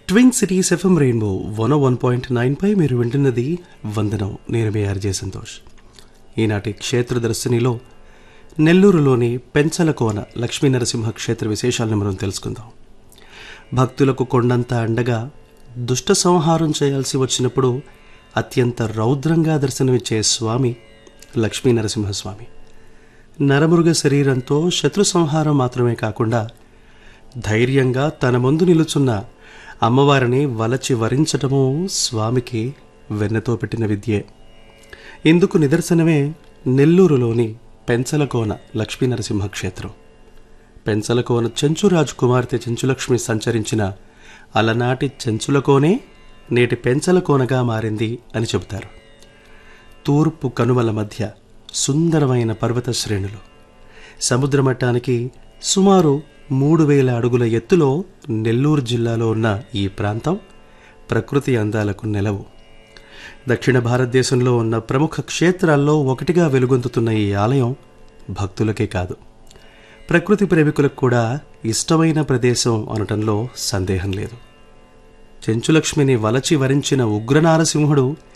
twin cities FM rainbow one one point nine పై మీరు వింటున్నది వందనం నేను మీ ఆర్జే సంతోష్ ఈనాటి క్షేత్ర దర్శనిలో నెల్లూరులోని పెంచలకోన లక్ష్మీ నరసింహ క్షేత్ర విశేషాలను మనం తెలుసుకుందాం భక్తులకు కొండంత అండగా దుష్ట సంహారం చేయాల్సి వచ్చినప్పుడు అత్యంత రౌద్రంగా దర్శనమిచ్చే స్వామి లక్ష్మీ నరసింహస్వామి నరమృగ శరీరంతో శత్రు సంహారం మాత్రమే కాకుండా ధైర్యంగా తన ముందు నిలుచున్న అమ్మవారిని వలచి వరించటము స్వామికి వెన్నతో పెట్టిన విద్యే ఇందుకు నిదర్శనమే నెల్లూరులోని పెంచలకోన లక్ష్మీ నరసింహ క్షేత్రం పెంచలకోన చెంచురాజు కుమార్తె చెంచులక్ష్మి సంచరించిన అలనాటి చెంచులకోనే నేటి పెంచలకోనగా మారింది అని చెబుతారు తూర్పు కనుమల మధ్య సుందరమైన పర్వత శ్రేణులు సముద్ర మట్టానికి సుమారు మూడు వేల అడుగుల ఎత్తులో నెల్లూరు జిల్లాలో ఉన్న ఈ ప్రాంతం ప్రకృతి అందాలకు నెలవు దక్షిణ భారతదేశంలో ఉన్న ప్రముఖ క్షేత్రాల్లో ఒకటిగా వెలుగొందుతున్న ఈ ఆలయం భక్తులకే కాదు ప్రకృతి ప్రేమికులకు కూడా ఇష్టమైన ప్రదేశం అనటంలో సందేహం లేదు చెంచులక్ష్మిని వలచి వరించిన ఉగ్రనారసింహుడు